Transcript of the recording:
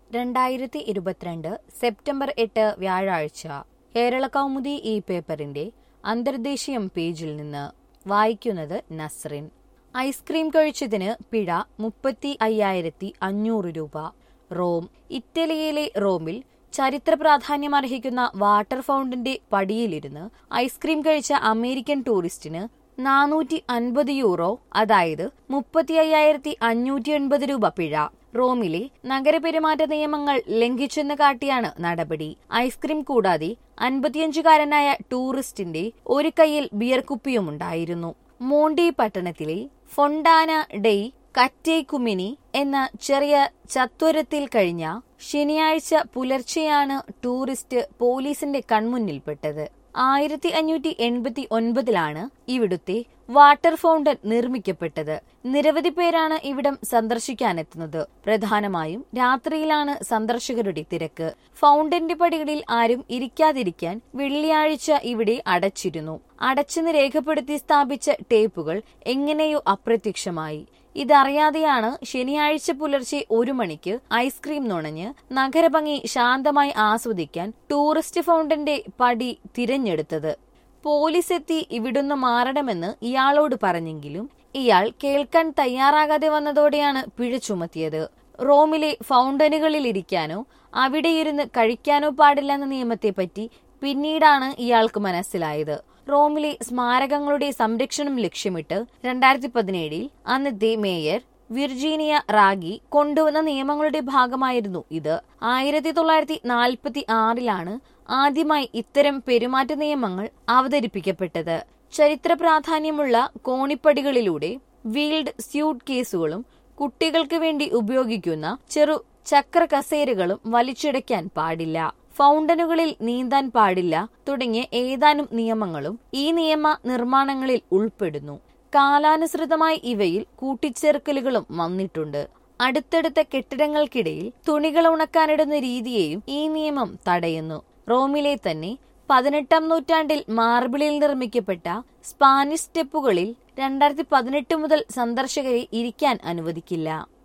രണ്ടായിരത്തി ഇരുപത്തിരണ്ട് സെപ്റ്റംബർ എട്ട് വ്യാഴാഴ്ച കേരള കൗമുദി ഈ പേപ്പറിന്റെ അന്തർദേശീയം പേജിൽ നിന്ന് വായിക്കുന്നത് നസ്രിൻ ഐസ്ക്രീം കഴിച്ചതിന് പിഴ മുപ്പത്തി അയ്യായിരത്തി അഞ്ഞൂറ് രൂപ റോം ഇറ്റലിയിലെ റോമിൽ ചരിത്ര പ്രാധാന്യമർഹിക്കുന്ന വാട്ടർ ഫൗണ്ടന്റെ പടിയിലിരുന്ന് ഐസ്ക്രീം കഴിച്ച അമേരിക്കൻ ടൂറിസ്റ്റിന് നാനൂറ്റി അൻപത് യൂറോ അതായത് മുപ്പത്തി അയ്യായിരത്തി അഞ്ഞൂറ്റി എൺപത് രൂപ പിഴ റോമിലെ നഗരപെരുമാറ്റ നിയമങ്ങൾ ലംഘിച്ചെന്ന് കാട്ടിയാണ് നടപടി ഐസ്ക്രീം കൂടാതെ അൻപത്തിയഞ്ചുകാരനായ ടൂറിസ്റ്റിന്റെ ഒരു കൈയിൽ ബിയർ കുപ്പിയുമുണ്ടായിരുന്നു മോണ്ടി പട്ടണത്തിലെ ഫൊണ്ടാന ഡെയ് കറ്റേ കുമിനി എന്ന ചെറിയ ചത്വരത്തിൽ കഴിഞ്ഞ ശനിയാഴ്ച പുലർച്ചെയാണ് ടൂറിസ്റ്റ് പോലീസിന്റെ കൺമുന്നിൽപ്പെട്ടത് ആയിരത്തി അഞ്ഞൂറ്റി എൺപത്തി ഒൻപതിലാണ് ഇവിടുത്തെ വാട്ടർ ഫൗണ്ടൻ നിർമ്മിക്കപ്പെട്ടത് നിരവധി പേരാണ് ഇവിടം സന്ദർശിക്കാനെത്തുന്നത് പ്രധാനമായും രാത്രിയിലാണ് സന്ദർശകരുടെ തിരക്ക് ഫൗണ്ടന്റെ പടികളിൽ ആരും ഇരിക്കാതിരിക്കാൻ വെള്ളിയാഴ്ച ഇവിടെ അടച്ചിരുന്നു അടച്ചെന്ന് രേഖപ്പെടുത്തി സ്ഥാപിച്ച ടേപ്പുകൾ എങ്ങനെയോ അപ്രത്യക്ഷമായി ഇതറിയാതെയാണ് ശനിയാഴ്ച പുലർച്ചെ ഒരു മണിക്ക് ഐസ്ക്രീം നുണഞ്ഞ് നഗരഭംഗി ശാന്തമായി ആസ്വദിക്കാൻ ടൂറിസ്റ്റ് ഫൗണ്ടന്റെ പടി തിരഞ്ഞെടുത്തത് പോലീസ് എത്തി ഇവിടുന്ന് മാറണമെന്ന് ഇയാളോട് പറഞ്ഞെങ്കിലും ഇയാൾ കേൾക്കാൻ തയ്യാറാകാതെ വന്നതോടെയാണ് പിഴ ചുമത്തിയത് റോമിലെ ഫൗണ്ടനുകളിൽ ഇരിക്കാനോ അവിടെ ഇരുന്ന് കഴിക്കാനോ പാടില്ലെന്ന നിയമത്തെപ്പറ്റി പിന്നീടാണ് ഇയാൾക്ക് മനസ്സിലായത് റോമിലെ സ്മാരകങ്ങളുടെ സംരക്ഷണം ലക്ഷ്യമിട്ട് രണ്ടായിരത്തി പതിനേഴിൽ അന്നത്തെ മേയർ വിർജീനിയ റാഗി കൊണ്ടുവന്ന നിയമങ്ങളുടെ ഭാഗമായിരുന്നു ഇത് ആയിരത്തി തൊള്ളായിരത്തി നാൽപ്പത്തി ആറിലാണ് ആദ്യമായി ഇത്തരം പെരുമാറ്റ നിയമങ്ങൾ അവതരിപ്പിക്കപ്പെട്ടത് ചരിത്ര പ്രാധാന്യമുള്ള കോണിപ്പടികളിലൂടെ വീൽഡ് സ്യൂട്ട് കേസുകളും കുട്ടികൾക്ക് വേണ്ടി ഉപയോഗിക്കുന്ന ചെറു ചക്ര കസേരകളും വലിച്ചിടയ്ക്കാൻ പാടില്ല ഫൗണ്ടനുകളിൽ നീന്താൻ പാടില്ല തുടങ്ങിയ ഏതാനും നിയമങ്ങളും ഈ നിയമ നിർമ്മാണങ്ങളിൽ ഉൾപ്പെടുന്നു കാലാനുസൃതമായി ഇവയിൽ കൂട്ടിച്ചേർക്കലുകളും വന്നിട്ടുണ്ട് അടുത്തടുത്ത കെട്ടിടങ്ങൾക്കിടയിൽ തുണികൾ ഉണക്കാനിടുന്ന രീതിയെയും ഈ നിയമം തടയുന്നു റോമിലെ തന്നെ പതിനെട്ടാം നൂറ്റാണ്ടിൽ മാർബിളിൽ നിർമ്മിക്കപ്പെട്ട സ്പാനിഷ് സ്റ്റെപ്പുകളിൽ രണ്ടായിരത്തി പതിനെട്ട് മുതൽ സന്ദർശകരെ ഇരിക്കാൻ അനുവദിക്കില്ല